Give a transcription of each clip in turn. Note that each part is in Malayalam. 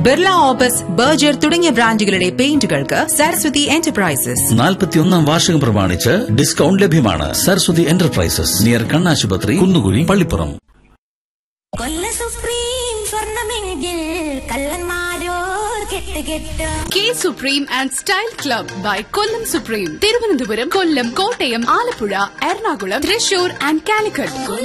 ബിർള ഓപ്പസ് ബർജർ തുടങ്ങിയ ബ്രാൻഡുകളുടെ പെയിന്റുകൾക്ക് സരസ്വതി എന്റർപ്രൈസസ് നാൽപ്പത്തിയൊന്നാം വാർഷികം പ്രമാണിച്ച് ഡിസ്കൗണ്ട് ലഭ്യമാണ് സരസ്വതി എന്റർപ്രൈസസ് നിയർ കണ്ണാശുപത്രി കുന്നുകുഴി പള്ളിപ്പുറം കൊല്ല സുപ്രീം സ്വർണമെങ്കിൽ കള്ളന്മാരോർ കെട്ട് കെട്ട് K supreme and style club by Kollam supreme Thiruvananthapuram Kollam Kottayam Alappuzha Ernakulam Thrissur and Calicut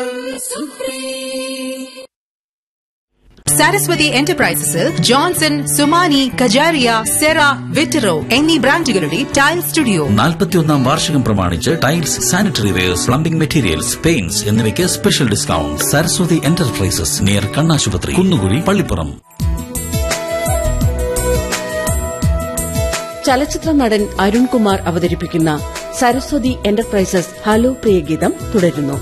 Saraswati എന്റർപ്രൈസസിൽ ജോൺസൺ സുമാനി കജാരിയ സെറ വിറ്ററോ എന്നീ ബ്രാൻഡുകളുടെ ടൈൽ സ്റ്റുഡിയോ നാൽപ്പത്തിയൊന്നാം വാർഷികം പ്രമാണിച്ച് tiles sanitary wares plumbing materials paints എന്നിവയ്ക്ക് special discount Saraswati enterprises near കണ്ണാശുപത്രി കുന്നുകുഴി പള്ളിപ്പുറം ചലച്ചിത്ര നടൻ അരുൺകുമാർ അവതരിപ്പിക്കുന്ന സരസ്വതി എന്റർപ്രൈസസ് ഹലോ പ്രിയഗീതം തുടരുന്നു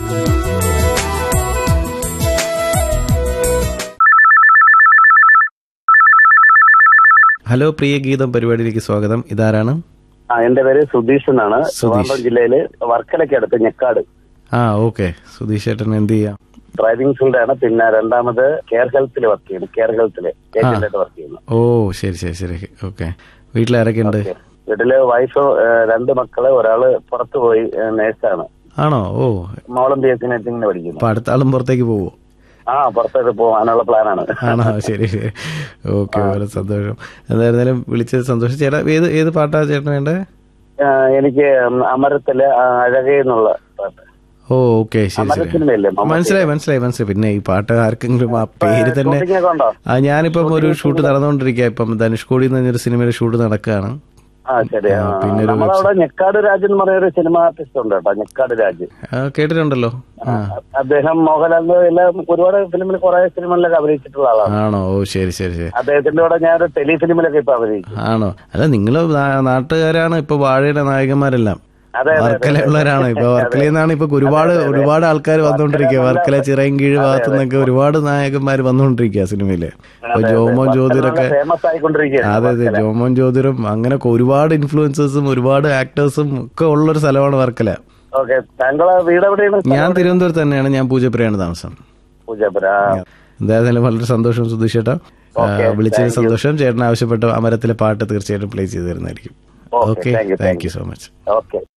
ഹലോ പ്രിയ ഗീതം പരിപാടിയിലേക്ക് സ്വാഗതം ഇതാരാണ് ആ എന്റെ പേര് സുധീഷ് എന്നാണ് സുധീഷ്. ട്രിവാൻഡ്രം ജില്ലയില് വർക്കലയ്ക്ക് അടുത്ത് ഞെക്കാട് ആ ഓക്കെ സുധീഷ് ചേട്ടൻ എന്ത് ചെയ്യാം ഡ്രൈവിംഗ് ഫീൽഡാണ് പിന്നെ രണ്ടാമത് കെയർ ഹെൽത്തിൽ വർക്ക് ചെയ്യുന്നു കെയർ ഹെൽത്തില് ഏജന്റായിട്ട് വർക്ക് ചെയ്യുന്നു ഓ ശരി ശരി ശരി ഓക്കെ വീട്ടിലാരൊക്കെ ഉണ്ട് വീട്ടില് വൈഫ് ഏഹ്, രണ്ട് മക്കള് ഒരാള് പുറത്തു പോയി ഏഹ്, നേഴ്സാണ് ആണോ ഓ മോളം ബി എസ് സി നഴ്സിംഗിന് പഠിക്കുന്നു അപ്പൊ അടുത്ത ആളും പുറത്തേക്ക് പോവോ ആ പുറത്തോട്ട് പോകാനുള്ള പ്ലാനാണ് ആണോ ശരി ശരി ഓക്കെ വളരെ സന്തോഷം എന്തായിരുന്നാലും വിളിച്ചത് സന്തോഷം ചേട്ടാ ഏത് ഏത് പാട്ടാ ചേട്ടൻ വേണ്ടേ ഏഹ്, എനിക്ക് അമരത്തില് ആ, അഴകേ എന്നുള്ള പാട്ട് ഓ ഓക്കെ ശരി അമര ശരി സിനിമയല്ലേ മമ്മൂട്ടി? മനസ്സിലായി മനസ്സിലായി മനസ്സിലായി പിന്നെ ഈ പാട്ട് ആർക്കെങ്കിലും ആ പേര് തന്നെ ഷൂട്ടിംഗ് ഒക്കെ ഉണ്ടോ ആ ഞാനിപ്പം ഒരു ഷൂട്ട് നടന്നുകൊണ്ടിരിക്കുക ഇപ്പം ധനുഷ്കോടി എന്ന് പറഞ്ഞൊരു സിനിമയുടെ ഷൂട്ട് നടക്കുകയാണ് ആ ശരി ആ, ആ. പിന്നെ ഒരു നമ്മളവിടെ ഞെക്കാട് രാജ് എന്ന് പറയുന്ന ഒരു സിനിമ ആർട്ടിസ്റ്റ് ഉണ്ട് കേട്ടോ ഞെക്കാട് രാജ് ആ, കേട്ടിട്ടുണ്ടല്ലോ ആ അദ്ദേഹം മോഹൻലാലിന്റെ എല്ലാം ഒരുപാട് ഫിലിമിൽ കുറെ സിനിമകളിലൊക്കെ അഭിനയിച്ചിട്ടുള്ള ആളാണ് ആണോ ഓ ശരി ശരി ശരി അദ്ദേഹത്തിന്റെ കൂടെ ഞാൻ ഒരു ടെലി ഫിലിമിലൊക്കെ ഇപ്പൊ അഭിനയിച്ചു ആണോ അല്ല നിങ്ങൾ നാട്ടുകാരാണ് ഇപ്പൊ വാഴയുടെ നായകന്മാരെല്ലാം അതെ, അതെ, അതെ. വർക്കലയുള്ളവരാണ് ഇപ്പൊ വർക്കലയിൽ നിന്നാണ് ഇപ്പൊ ഒരുപാട് ഒരുപാട് ആൾക്കാർ വന്നുകൊണ്ടിരിക്കുക വർക്കല ചിറയൻകീഴ് ഭാഗത്തു നിന്നൊക്കെ ഒരുപാട് നായകന്മാർ വന്നുകൊണ്ടിരിക്കുക സിനിമയില് ഇപ്പൊ ജോമോൻ ജ്യോതിരൊക്കെ ഫേമസ് ആയിക്കൊണ്ടിരിക്കുകയാണ് അതെ അതെ ജോമോൻ ജ്യോതിരും അങ്ങനെയൊക്കെ ഒരുപാട് ഇൻഫ്ലുവൻസേഴ്സും ഒരുപാട് ആക്ടേഴ്സും ഒക്കെ ഉള്ളൊരു സ്ഥലമാണ് വർക്കല ഓക്കെ താങ്കളെ വീട് എവിടെയാണ് ഞാൻ തിരുവനന്തപുരത്ത് തന്നെയാണ് ഞാൻ പൂജപ്പുരയാണ് താമസം പൂജാപുര എന്തായാലും വളരെ സന്തോഷം സുധീഷ് ചേട്ടാ ആ, Okay, വിളിച്ചതിന് thank you. സന്തോഷം ചേട്ടൻ ആവശ്യപ്പെട്ട അമരത്തിലെ പാട്ട് തീർച്ചയായിട്ടും പ്ലേ ചെയ്തു തരുന്നതായിരിക്കും Okay, okay thank you, thank thank you so much okay